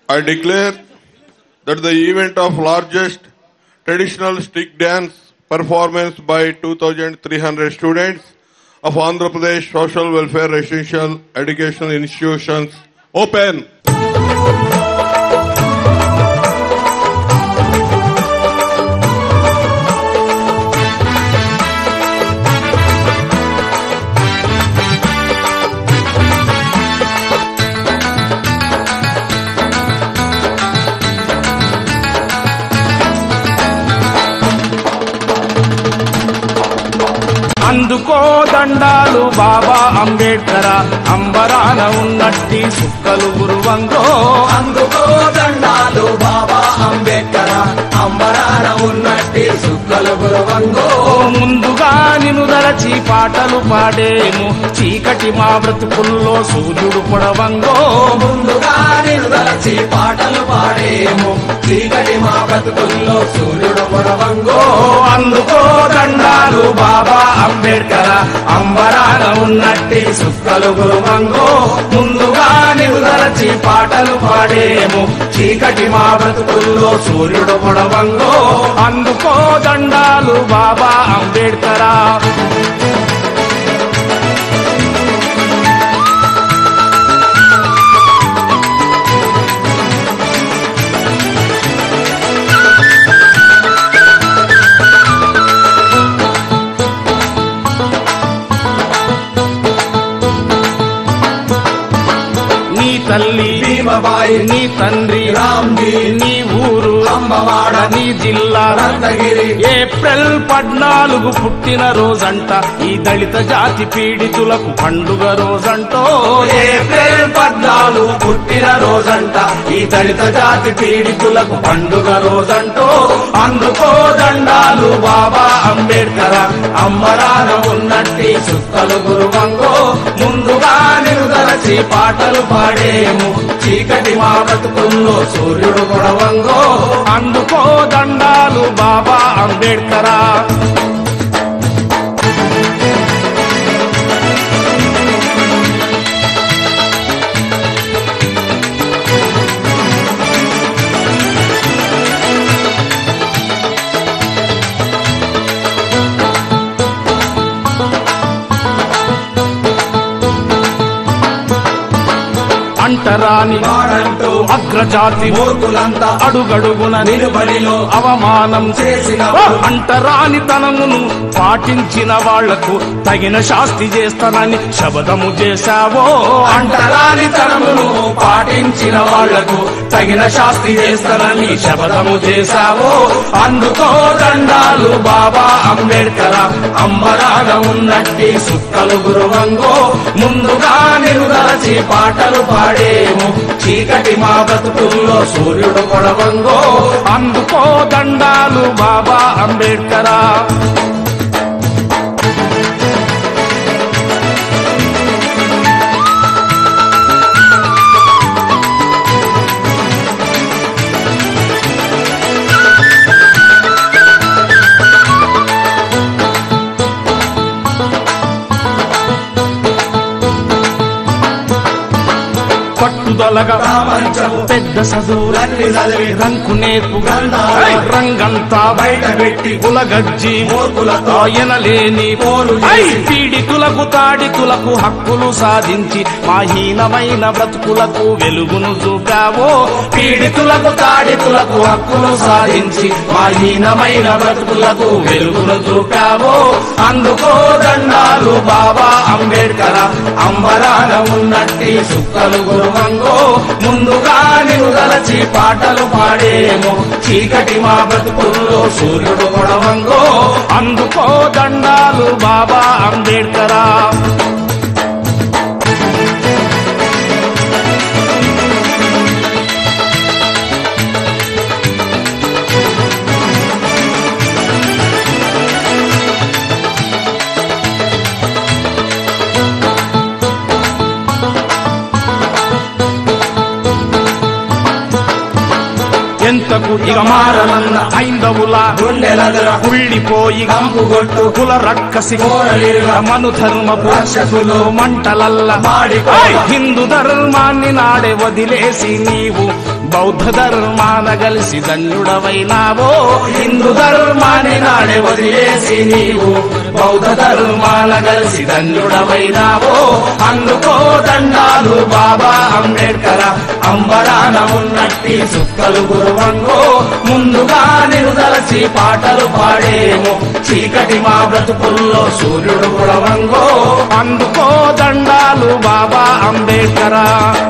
I declare that the event of largest traditional stick dance performance by 2,300 students of Andhra Pradesh Social Welfare Residential Educational Institutions open. అందుకో దండాలు బాబా అంబేడ్కర అంబరాన ఉన్నట్టి సుక్కలు గురువంగో అందుకో దండాలు బాబా అంబేద్కర అంబరాన ఉన్నట్టి సుక్కలు గురవంగో ముందుగా నిన్ను దరచి పాటలు పాడేము చీకటి మా బ్రతుకుల్లో సూర్యుడు పొడవంగో ముందుగా నిలుదలచి పాటలు పాడేము చీకటి మా బతుకుల్లో సూర్యుడు పొడవంగో అందుకో దండాలు బాబా అంబేడ్కర అంబరాన ఉన్నట్టి సుక్కలు గురువంగో ముందుగా నిన్ను దరచి పాటలు పాడేము చీకటి మా బ్రతుకుల్లో సూర్యుడు పొడవంగో అందుకో దండాలు బాబా అంబేడ్కరా నీ తల్లి భీమబాయి నీ తండ్రి రామ్జీ నీ ఊరు అంబవాడ నీ జిల్లా రత్నగిరి ఏప్రిల్ పద్నాలుగు పుట్టిన రోజంట ఈ దళిత జాతి పీడితులకు పండుగ రోజంటో ఏప్రిల్ పద్నాలుగు పుట్టిన రోజంట ఈ దళిత జాతి పీడితులకు పండుగ రోజంటూ అందుకో దండాలు బాబా అంబేడ్కర అమ్మరాన ఉన్నట్టి సుక్కలు గురువంగో ముందుగా నిరుదలచి పాటలు పాడేము చీకటి మా బ్రతుకుల్లో సూర్యుడు కొడవంగో అందుకో దండాలు బాబా అంబేడ్కరా అంటరాని వాడంటూ అగ్రజాతి మూర్ఖులంతా అడుగడుగున నిలుబడిలో అవమానం చేసిన అంటరాని తనమును పాటించిన వాళ్లకు తగిన శాస్తి చేస్తానని శబదము చేశావో అంటరాని తరమును పాటించిన వాళ్లకు తగిన శాస్తి చేస్తానని శపథము చేశావో అందుకో దండాలు బాబా అంబేడ్కర అంబరాన ఉన్నట్టి సుక్కలు గురువంగో ముందుగా నిరుదలచి పాటలు పాడేము చీకటి మా బతుకుల్లో సూర్యుడు పొడవంగో అందుకో దండాలు బాబా అంబేడ్కరా పట్టుదలగా ప్రపంచము పెద్ద చదువులన్నీ లన్ని చదివి రంకు నేర్పు గ్రంథాలు రంగంతా బయట పెట్టి కులగజ్జి మూర్ఖులతో ఆయనలేని పోరు ఐ చేసి పీడితులకు తాడితులకు హక్కులు సాధించి మా హీనమైన బ్రతుకులకు వెలుగును చూపావో పీడితులకు తాడితులకు హక్కులు సాధించి మా హీనమైన బ్రతుకులకు వెలుగును చూపావో అందుకో దండాలు బాబా అంబేడ్కర అంబరాన ఉన్నట్టి సుక్కలు గురువంగో ముందుగా నిరుదలచి పాటలు పాడేమో చీకటి మా బ్రతుకుల్లో సూర్యుడు కొడవంగో అందుకో దండాలు బాబా అంబేడ్కరా ఎంతకు ఇక మారనన్న ఐందవుల గుండెలదుర కుళ్ళిపోయి కంపుగొట్టు కుల రక్కసి కోరలిరుగ మను ధర్మపు రక్షకులు మంటలల్ల మాడిపో ఐ! హిందూ ధర్మాన్ని నాడే వదిలేసి నీవు బౌద్ధ ధర్మాన కలిసి ధన్యుడవైనావో హిందూ ధర్మాన్ని నాడే వదిలేసి నీవు బౌద్ధ ధర్మాల కలిసి ధన్యుడమైనావో అందుకో దండాలు బాబా అంబేడ్కర్ అంబరాన ఉన్నట్టి సుక్కలు గురువంగో ముందుగా నిరుదలచి పాటలు పాడేమో చీకటి మా బ్రతుకుల్లో సూర్యుడు గుడవంగో అందుకో దండాలు బాబా అంబేడ్కరా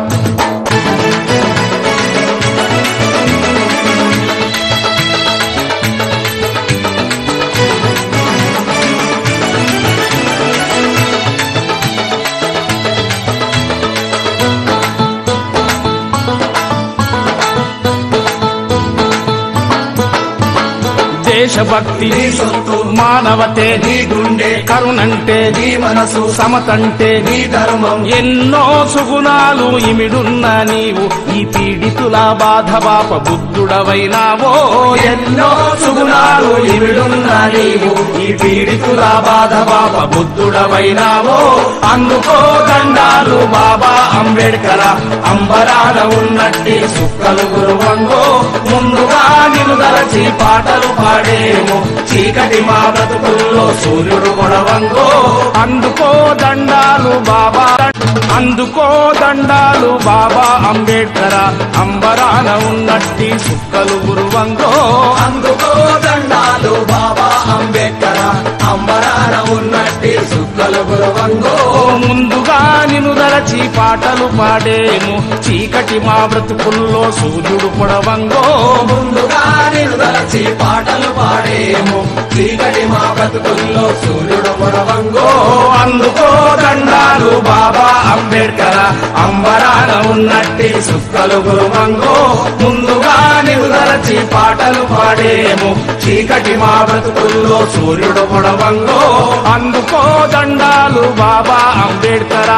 దేశభక్తి నీ సొత్తు మానవతే నీ గుండె కరుణంటే నీ మనసు సమతంటే నీ ధర్మం ఎన్నో సుగుణాలు ఇమిడున్న నీవు ఈ పీడితుల బాధ బాప బుద్ధుడవైనావో ఎన్నో సుగుణాలు ఇవిడున్న నీవు ఈ పీడితుల బాధ బాబ బుద్ధుడవైనావో అందుకో దండాలు బాబా అంబేడ్కర్ అంబరాల ఉన్నట్టి సుక్కలు గురువంగో ముందుగా నిలుదలచి పాటలు పాడేమో చీకటి మా బ్రతుకుల్లో సూర్యుడు కొడవంగో అందుకో దండాలు బాబా అందుకో దండాలు బాబా అంబేడ్కర అంబరాన ఉన్నట్టి సుక్కలు గురువంగో అందుకో దండాలు బాబా అంబేడ్కర్ అంబరాన ఉన్నట్టి సుక్కలు గురువంగో ముందుగా నిన్ను దలచి పాటలు పాడేము చీకటి మా బ్రతుకుల్లో సూర్యుడు పొడవంగో ముందుగా నిలుదలచి పాటలు పాడేమో చీకటి మా బతుకుల్లో సూర్యుడు పొడవంగో అందుకో దండాలు బాబా అంబేడ్కర అంబరాన ఉన్నట్టి సుక్కలు గురువంగో ముందుగా నిలుదలచి పాటలు పాడేము చీకటి మా బ్రతుకుల్లో సూర్యుడు పొడవంగో అందుకో దండాలు బాబా అంబేడ్కరా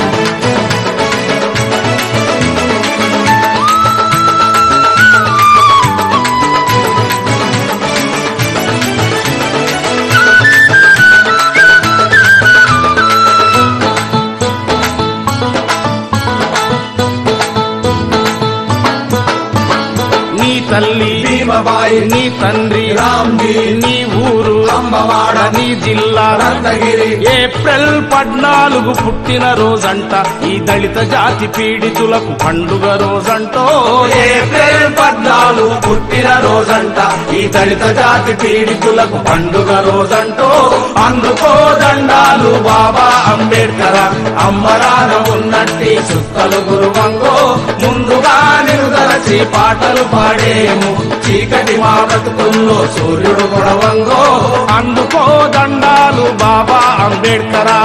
నీ తల్లి భీమబాయి నీ తండ్రి రామ్జీ నీ ఊరు అంబవాడ నీ జిల్లా రత్నగిరి ఏప్రిల్ పద్నాలుగు పుట్టిన రోజంట ఈ దళిత జాతి పీడితులకు పండుగ రోజంటో ఏప్రిల్ పద్నాలుగు పుట్టిన రోజంట ఈ దళిత జాతి పీడితులకు పండుగ రోజంటో అందుకో దండాలు బాబా అంబేడ్కర్ అమ్మరాన ఉన్నట్టి సుక్కలు గురువంగో ముందుగా నిరుదలచి పాటలు పాడేము చీకటి మా బ్రతుకుల్లో సూర్యుడు కొడవంగో అందుకో దండాలు బాబా అంబేడ్కరా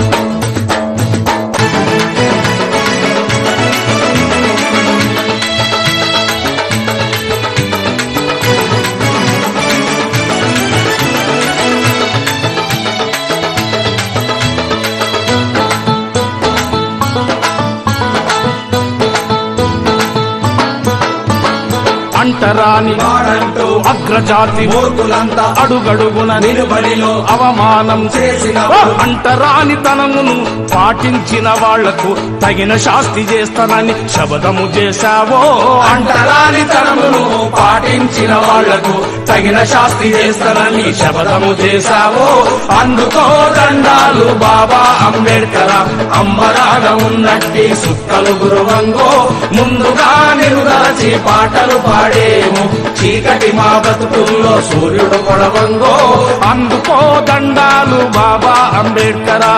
అంటరాని వాడంటూ అగ్రజాతి మూర్ఖులంతా అడుగడుగున నిలుబడిలో అవమానం చేసిన అంటరాని తనమును పాటించిన వాళ్లకు తగిన శాస్తి చేస్తానని శబదము చేశావో అంటరాని తనమును పాటించిన వాళ్లకు తగిన శాస్తి చేస్తానని శపథము చేశావో అందుకో దండాలు బాబా అంబేడ్కర్ అంబరాన ఉన్నట్టి సుక్కలు గురువంగో ముందుగా నిరుదలచి పాటలు పాడేము చీకటి మా బతుకుల్లో సూర్యుడు కొడవంగో అందుకో దండాలు బాబా అంబేడ్కరా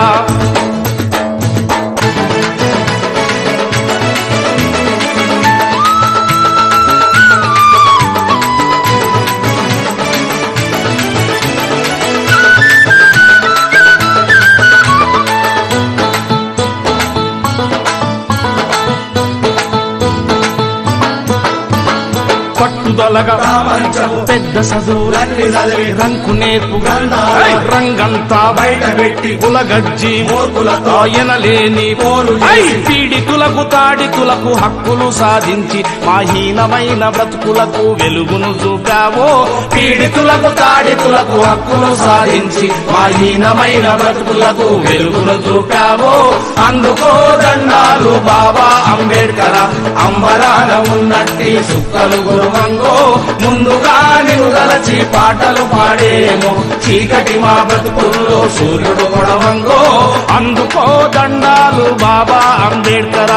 పట్టుదలగా రామంచము పెద్ద చదువులన్నీ లన్ని చదివి రంకు నేర్పు గ్రంథాలు ఐ, రంగంతా బయట పెట్టి కులగజ్జి మూర్ఖులతో ఆయనలేని పోరు ఐ, చేసి పీడితులకు తాడితులకు హక్కులు సాధించి మాహీనమైన బ్రతుకులకు వెలుగును చూపావో పీడితులకు తాడితులకు హక్కులు సాధించి మాహీనమైన బ్రతుకులకు వెలుగును చూపావో అందుకో దండాలు బాబా అంబేడ్కర్ అంబరాన ఉన్నట్టి సుక్కలు గురువంగో ముందుగా నిలుదలచి పాటలు పాడేమో చీకటి మా బ్రతుకుల్లో సూర్యుడు కొడవంగో అందుకో దండాలు బాబా అంబేడ్కరా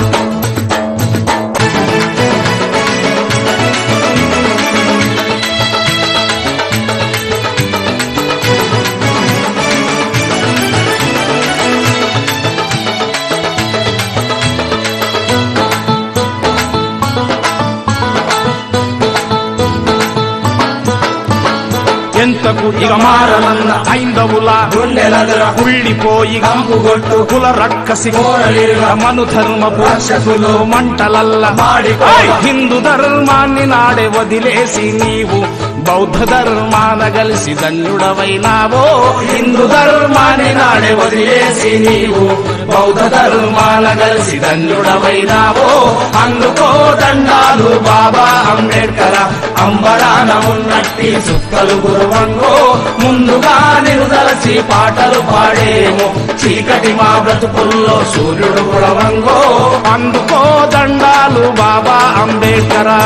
ఎంతకు ఇక మారనన్న ఐందవుల గుండెలదుర కుళ్ళిపోయి కంపుగొట్టు కుల రక్కసి కోరలిరుగ మను ధర్మపు రక్షకులు మంటలల్ల మాడిపో ఐ! హిందూ ధర్మాన్ని నాడే వదిలేసి నీవు బౌద్ధ ధర్మాన కలిసి ధన్యుడవైనావో హిందూ ధర్మాన్ని నాడే వదిలేసి నీవు బౌద్ధ ధర్మాల కలిసి ధన్యుడమైనావో అందుకో దండాలు బాబా అంబేడ్కర్ అంబరాన ఉన్నట్టి సుక్కలు గురువంగో ముందుగా నిలుదలచి పాటలు పాడేమో చీకటి మా బ్రతుకుల్లో సూర్యుడు గుడవంగో అందుకో దండాలు బాబా అంబేడ్కరా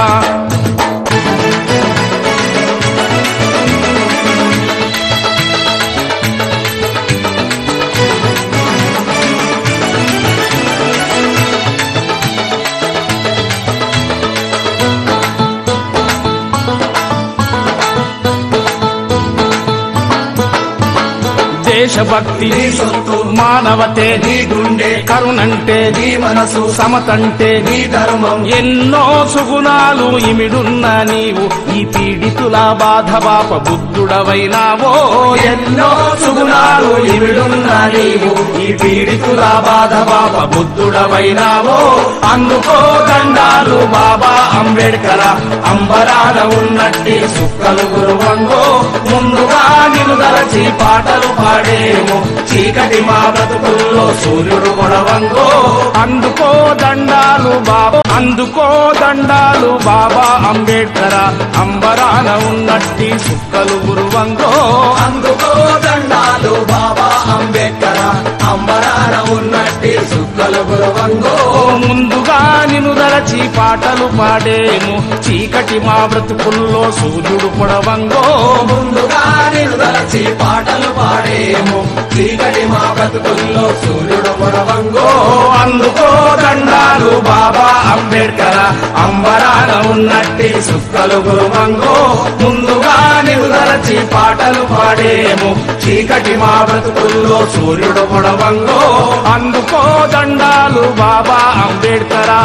దేశభక్తి నీ సొత్తు మానవతే నీ గుండె కరుణంటే నీ మనసు సమతంటే నీ ధర్మం ఎన్నో సుగుణాలు ఇమిడున్న నీవు ఈ పీడితుల బాధ బాప బుద్ధుడవైనావో ఎన్నో సుగుణాలు ఇవిడున్న నీవు ఈ పీడితుల బాధ బాబ బుద్ధుడవైనావో అందుకో దండాలు బాబా అంబేడ్కర్ అంబరాల ఉన్నట్టి సుక్కలు గురువంగో ముందుగా నిలుదలచి పాటలు పాడేమో చీకటి మా బ్రతుకుల్లో సూర్యుడు కొడవంగో అందుకో దండాలు బాబా అందుకో దండాలు బాబా అంబేడ్కర అంబరాన ఉన్నట్టి సుక్కలు గురువంగో అందుకో దండాలు బాబా అంబేడ్కర్ అంబరాన ఉన్నట్టి సుక్కలు గురువంగో ముందుగా నిన్ను దలచి పాటలు పాడేము చీకటి మా బ్రతుకుల్లో సూర్యుడు పొడవంగో ముందుగా నిలుదలచి పాటలు పాడేమో చీకటి మా బతుకుల్లో సూర్యుడు పొడవంగో అందుకో దండాలు బాబా అంబేడ్కర్ అంబరాన ఉన్నట్టి సుక్కలు గురువంగో ముందుగా నిలుదలచి పాటలు పాడేమో చీకటి మా బ్రతుకుల్లో సూర్యుడు పొడవంగో అందుకో దండాలు బాబా అంబేడ్కరా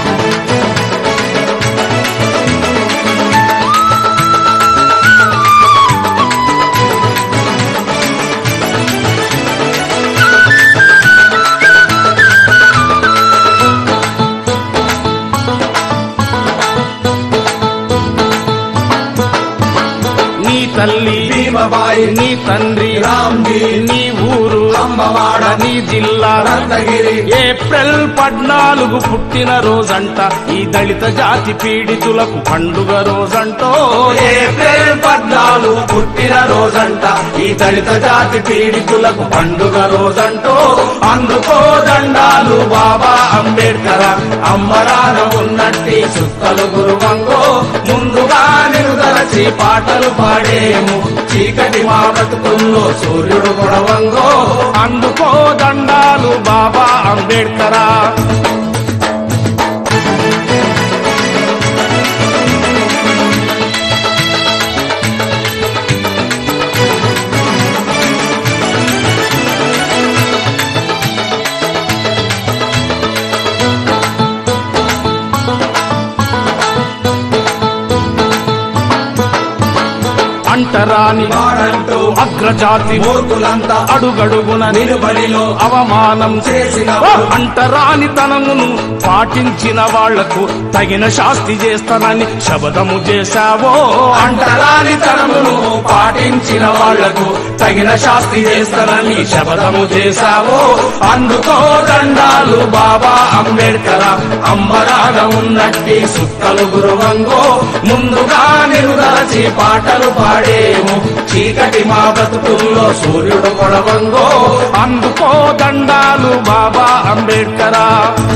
నీ తల్లి భీమబాయి నీ తండ్రి రామ్జీ నీ ఊరు అంబవాడ నీ జిల్లా రత్నగిరి ఏప్రిల్ పద్నాలుగు పుట్టిన రోజంట ఈ దళిత జాతి పీడితులకు పండుగ రోజంటో ఏప్రిల్ పద్నాలుగు పుట్టిన రోజంట ఈ దళిత జాతి పీడితులకు పండుగ రోజంటో అందుకో దండాలు బాబా అంబేడ్కర్ అమ్మరాన ఉన్నట్టి సుక్కలు గురువంగో ముందుగా నిలుదలచి పాటలు పాడేము చీకటి మా బ్రతుకుల్లో సూర్యుడు కొడవంగో అందుకో దండాలు బాబా అంబేడ్కరా అంటరాని వాడంటూ అగ్రజాతి మూర్ఖులంతా అడుగడుగున నిలుబడిలో అవమానం చేసిన అంటరాని తనమును పాటించిన వాళ్లకు తగిన శాస్తి చేస్తానని శబదము చేశావో అంటరాని తనమును పాటించిన వాళ్లకు తగిన శాస్తి చేస్తానని శపథము చేశావో అందుకో దండాలు బాబా అంబేడ్కర్ అంబరాన ఉన్నట్టి సుక్కలు గురువంగో ముందుగా నిరుదలచి పాటలు పాడేము చీకటి మా బతుకుల్లో సూర్యుడు పొడవంగో అందుకో దండాలు బాబా అంబేడ్కరా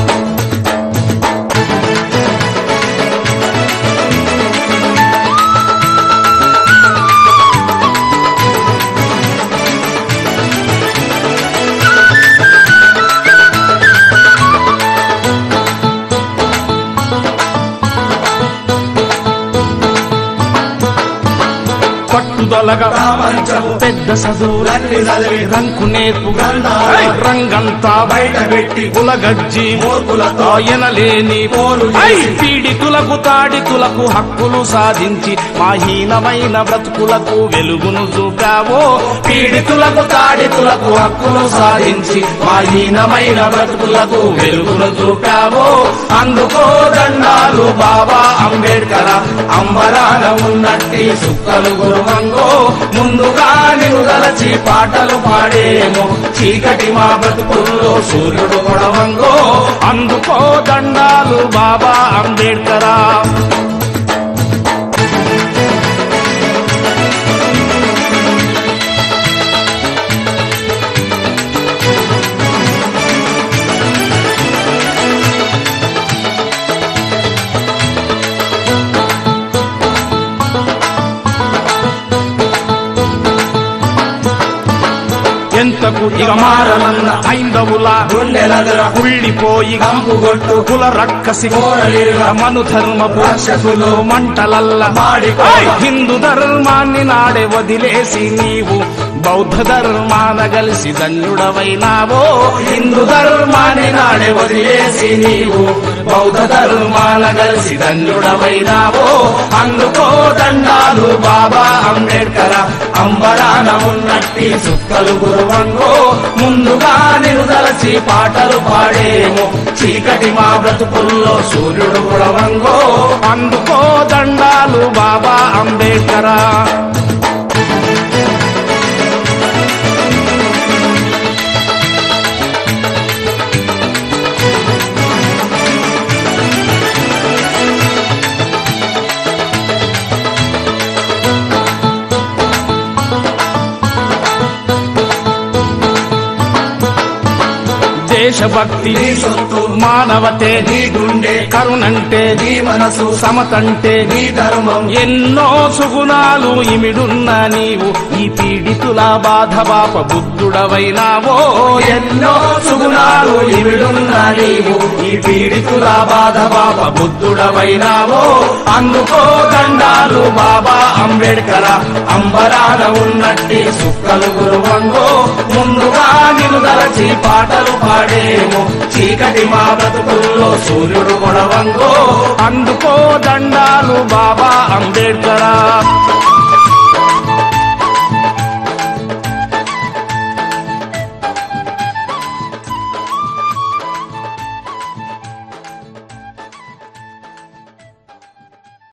పట్టుదలగా రామంచము పెద్ద చదువులన్నీ లన్ని చదివి రంకు నేర్పు గ్రంథాలు ఐ, రంగంతా బయట పెట్టి కులగజ్జి మూర్ఖులతో ఆయనలేని పోరు ఐ, చేసి పీడితులకు తాడితులకు హక్కులు సాధించి మాహీనమైన బ్రతుకులకు వెలుగును చూపావో పీడితులకు తాడితులకు హక్కులు సాధించి మా హీనమైన బ్రతుకులకు వెలుగును చూపావో అందుకో దండాలు బాబా అంబేడ్కర్ అంబరాన ఉన్నట్టి సుక్కలు గురువంగో ముందుగా నిరుదలచి పాటలు పాడేమో చీకటి మా బ్రతుకుల్లో సూర్యుడు కొడవంగో అందుకో దండాలు బాబా అంబేడ్కరా ఎంతకు ఇక మారనన్న ఐందవుల గుండెలదుర కుళ్ళిపోయి కంపుగొట్టు కుల రక్కసి కోరలిరుగ మను ధర్మపు రక్షకులు మంటలల్ల మాడిపో ఏయ్! హిందూ ధర్మాన్ని నాడే వదిలేసి నీవు బౌద్ధ ధర్మాన కలిసి ధన్యుడవైనావో హిందూ ధర్మాన్ని నాడే వదిలేసి నీవు బౌద్ధ ధర్మాల కలిసి ధన్యుడమైనావో అందుకో దండాలు బాబా అంబేడ్కర్ అంబరాన ఉన్నట్టి సుక్కలు గురువంగో ముందుగా నిరుదలచి పాటలు పాడేమో చీకటి మా బ్రతుకుల్లో సూర్యుడు గుడవంగో అందుకో దండాలు బాబా అంబేడ్కరా దేశభక్తి నీ సొత్తు మానవతే నీ గుండె కరుణంటే నీ మనసు సమతంటే నీ ధర్మం ఎన్నో సుగుణాలు ఇమిడున్న నీవు ఈ పీడితుల బాధ బాప బుద్ధుడవైనావో ఎన్నో సుగుణాలు ఇవిడున్న నీవు ఈ పీడితుల బాధ బాబ బుద్ధుడవైనావో అందుకో దండాలు బాబా అంబేడ్కర్ అంబరాన ఉన్నట్టి సుక్కలు గురువంగో ముందుగా నిలుదలచి పాటలు పాడేమో చీకటి మా బ్రతుకుల్లో సూర్యుడు కొడవంగో అందుకో దండాలు బాబా అంబేడ్కరా